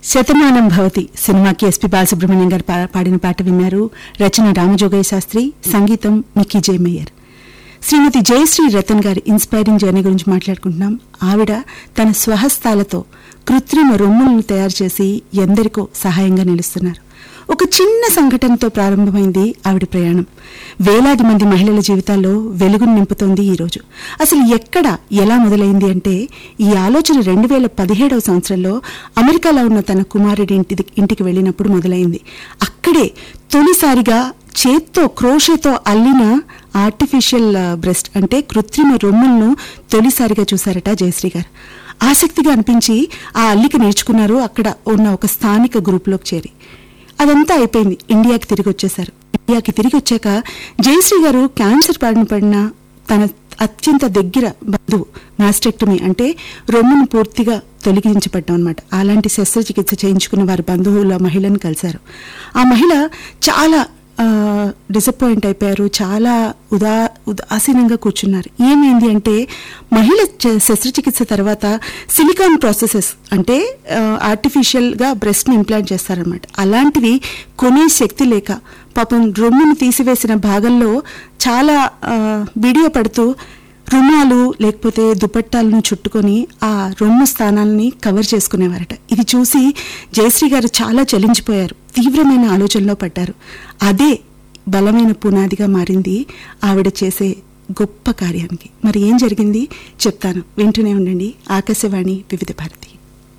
శతమానం భవతి సినిమాకి ఎస్పి బాలసుబ్రహ్మణ్యం గారు పా- పాడిన పాట విన్నారు రచన రామజోగయ్య శాస్త్రి సంగీతం Mickey J Meyer Shrimati Jayashree Ratan గారి ఇన్స్పైరింగ్ జర్నీ గురించి మాట్లాడుకుంటున్నాం ఆవిడ తన స్వహస్తాలతో కృత్రిమ రొమ్ములను తయారు చేసి ఎందరికో సహాయంగా నిలుస్తున్నారు ఒక చిన్న సంఘటనతో ప్రారంభమైంది ఆవిడ ప్రయాణం వేలాది మంది మహిళల జీవితాల్లో వెలుగును నింపుతోంది ఈ రోజు అసలు ఎక్కడ ఎలా మొదలైంది అంటే ఈ ఆలోచన రెండు వేల పదిహేడవ సంవత్సరంలో అమెరికాలో ఉన్న తన కుమారుడి ఇంటి ఇంటికి వెళ్ళినప్పుడు మొదలైంది అక్కడే తొలిసారిగా చేత్తో క్రోషేతో అల్లిన ఆర్టిఫిషియల్ బ్రెస్ట్ అంటే కృత్రిమ రొమ్ములను తొలిసారిగా చూశారట జయశ్రీ గారు ఆసక్తిగా అనిపించి ఆ అల్లిక నేర్చుకున్నారు అక్కడ ఉన్న ఒక స్థానిక గ్రూప్లోకి చేరి అదంతా అయిపోయింది ఇండియాకి తిరిగి వచ్చేశారు ఇండియాకి తిరిగి వచ్చాక జయశ్రీ గారు క్యాన్సర్ బారిన పడిన తన అత్యంత దగ్గర బంధువు మాస్టెక్టమీ అంటే రొమ్మును పూర్తిగా తొలగించబడ్డం అనమాట అలాంటి శస్త్రచికిత్స చేయించుకున్న వారి బంధువుల మహిళను కలిశారు ఆ మహిళ చాలా డిసప్పాయింట్ అయిపోయారు చాలా ఉదా ఉదాసీనంగా కూర్చున్నారు ఏమైంది అంటే మహిళ చ- శస్త్రచికిత్స తర్వాత సిలికాన్ ప్రాసెసెస్ అంటే ఆర్టిఫిషియల్ గా బ్రెస్ట్ ని ఇంప్లాంట్ చేస్తారనమాట అలాంటివి కొనే శక్తి లేక పాపం రొమ్మును తీసివేసిన భాగంలో చాలా ఆ, వీడియో పడుతూ రుమాలు లేకపోతే దుపట్టాలను చుట్టుకొని ఆ రొమ్ము స్థానాల్ని కవర్ చేసుకునేవారట ఇది చూసి జయశ్రీ గారు చాలా చలించిపోయారు తీవ్రమైన ఆలోచనలో పడ్డారు అదే బలమైన పునాదిగా మారింది ఆవిడ చేసే గొప్ప కార్యానికి మరి ఏం జరిగింది చెప్తాను వింటూనే ఉండండి ఆకాశవాణి వివిధ భారతి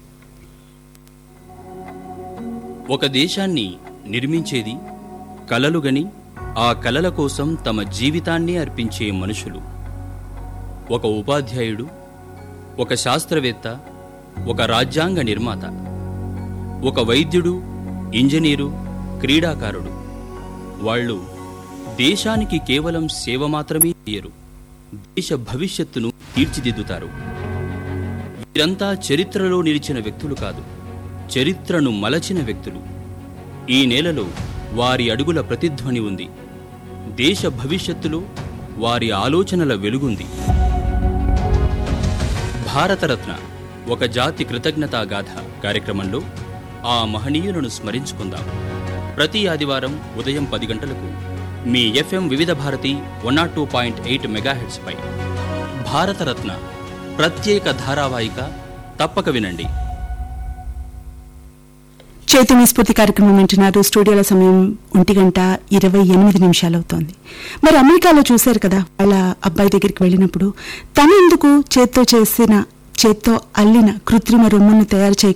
ఒక దేశాన్ని నిర్మించేది కలలుగని ఆ కలల కోసం తమ జీవితాన్ని అర్పించే మనుషులు ఒక ఉపాధ్యాయుడు ఒక శాస్త్రవేత్త ఒక రాజ్యాంగ నిర్మాత ఒక వైద్యుడు ఇంజనీరు క్రీడాకారుడు వాళ్ళు దేశానికి కేవలం సేవ మాత్రమే చేయరు దేశ భవిష్యత్తును తీర్చిదిద్దుతారు వీరంతా చరిత్రలో నిలిచిన వ్యక్తులు కాదు చరిత్రను మలచిన వ్యక్తులు ఈ నేలలో వారి అడుగుల ప్రతిధ్వని ఉంది దేశ భవిష్యత్తులో వారి ఆలోచనల వెలుగుంది భారతరత్న ఒక జాతి కృతజ్ఞతా గాథ కార్యక్రమంలో ఆ మహనీయులను స్మరించుకుందాం ప్రతి ఆదివారం ఉదయం పది గంటలకు మీ FM Vividh Bharati one nought two point eight మెగాహెట్స్పై భారతరత్న ప్రత్యేక ధారావాహిక తప్పక వినండి చైతన్య స్ఫూర్తి కార్యక్రమం వింటున్నారు స్టూడియోల సమయం ఒంటి గంట ఇరవై ఎనిమిది నిమిషాలు అవుతోంది మరి అమెరికాలో చూశారు కదా వాళ్ళ అబ్బాయి దగ్గరికి వెళ్ళినప్పుడు తను ఎందుకు చేత్తో చేసిన చేత్తో అల్లిన కృత్రిమ రొమ్మును తయారు చేయకుండా